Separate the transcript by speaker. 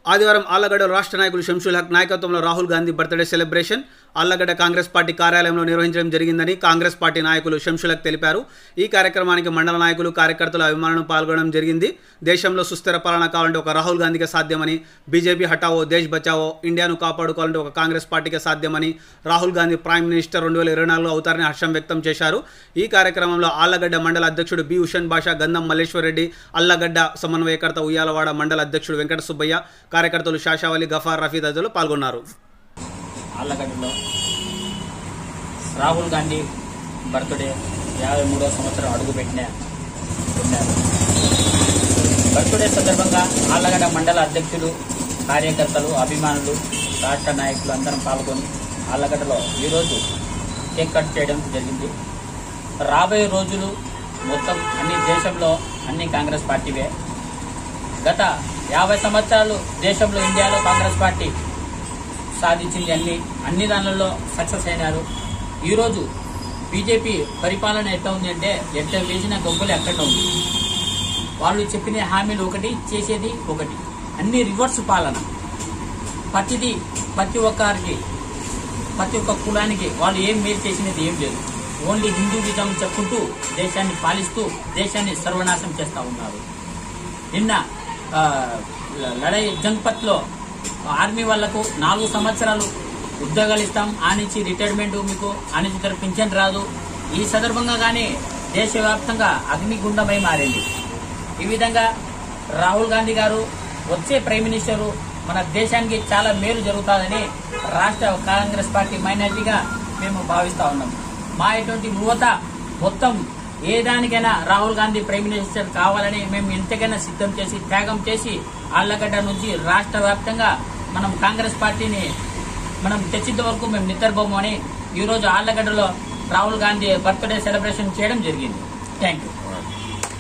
Speaker 1: ఆదివారం ఆళ్లగడ్డ రాష్ట్ర నాయకులు శంషుల్ హక్ నాయకత్వంలో Rahul Gandhi birthday celebration Allagadda Congress party కార్యాలయంలో నిర్వహించడం జరిగిందని కాంగ్రెస్ పార్టీ నాయకులు శంషుల్ హక్ తెలిపారు ఈ కార్యక్రమానికి మండల నాయకులు కార్యకర్తల అభిమానులు పాల్గొనడం జరిగింది దేశంలో సుస్థిర పాలన కావాలంటే ఒక రాహుల్ గాంధీకే సాధ్యమని బీజేపీ హటావో దేశ్ బచావో ఇండియాను కాపాడుకోవాలంటే ఒక కాంగ్రెస్ పార్టీకే సాధ్యమని రాహుల్ గాంధీ ప్రైమ్ మినిస్టర్ రెండు వేల ఇరవై నాలుగులో అవుతారని హర్షం వ్యక్తం చేశారు ఈ కార్యక్రమంలో ఆళ్లగడ్డ మండల అధ్యక్షుడు బి ఉషన్ బాషా గంధం మల్లేశ్వర్ రెడ్డి అల్లగడ్డ సమన్వయకర్త ఉయ్యాలవాడ మండల అధ్యక్షుడు వెంకట సుబ్బయ్య కార్యకర్తలు శాషావలి గఫార్ రఫీ తదితరులు పాల్గొన్నారు
Speaker 2: ఆళ్ళగడ్డలో రాహుల్ గాంధీ బర్త్డే యాభై మూడో సంవత్సరం అడుగుపెట్టిన ఉన్నారు బర్త్డే సందర్భంగా ఆళ్ళగడ్డ మండల అధ్యక్షులు కార్యకర్తలు అభిమానులు రాష్ట్ర నాయకులు అందరం పాల్గొని ఆళ్ళగడ్డలో ఈరోజు కేక్ కట్ చేయడం జరిగింది రాబోయే రోజులు మొత్తం అన్ని దేశంలో అన్ని కాంగ్రెస్ పార్టీవే గత యాభై సంవత్సరాలు దేశంలో ఇండియాలో కాంగ్రెస్ పార్టీ సాధించింది అన్ని అన్ని దానిలలో సక్సెస్ అయినారు ఈరోజు బీజేపీ పరిపాలన ఎట్లా ఉంది అంటే ఎట్లా వేసిన గొప్పలు ఎక్కడ ఉంది వాళ్ళు చెప్పిన హామీలు ఒకటి చేసేది ఒకటి అన్ని రివర్స్ పాలన ప్రతిదీ ప్రతి ఒక్కరికి ప్రతి ఒక్క కులానికి వాళ్ళు ఏం మేలు చేసినది ఏం లేదు ఓన్లీ హిందూయిజం చెప్పుకుంటూ దేశాన్ని పాలిస్తూ దేశాన్ని సర్వనాశనం చేస్తూ ఉన్నారు నిన్న ఆ, లడై జంగ్పత్లో ఆర్మీ వాళ్లకు నాలుగు సంవత్సరాలు ఉద్యోగాలు ఇస్తాం ఆ నుంచి రిటైర్మెంట్ మీకు ఆ నుంచి ఇతర పింఛన్ రాదు ఈ సందర్భంగా కానీ దేశవ్యాప్తంగా అగ్నిగుండమై మారింది ఈ విధంగా రాహుల్ గాంధీ గారు వచ్చే ప్రైమ్ మినిస్టరు మన దేశానికి చాలా మేలు జరుగుతుందని రాష్ట్ర కాంగ్రెస్ పార్టీ మైనార్టీగా మేము భావిస్తా ఉన్నాం మా ఇటువంటి యువత మొత్తం ఏ దానికైనా రాహుల్ గాంధీ ప్రైమ్ మినిస్టర్ కావాలని మేము ఎంతకైనా సిద్ధం చేసి త్యాగం చేసి ఆళ్లగడ్డ నుంచి రాష్ట్ర వ్యాప్తంగా మనం కాంగ్రెస్ పార్టీని మనం తెచ్చేంత వరకు మేము నిద్రపోము అని ఈ రోజు ఆళ్లగడ్డలో రాహుల్ గాంధీ బర్త్డే సెలబ్రేషన్ చేయడం జరిగింది థ్యాంక్ యూ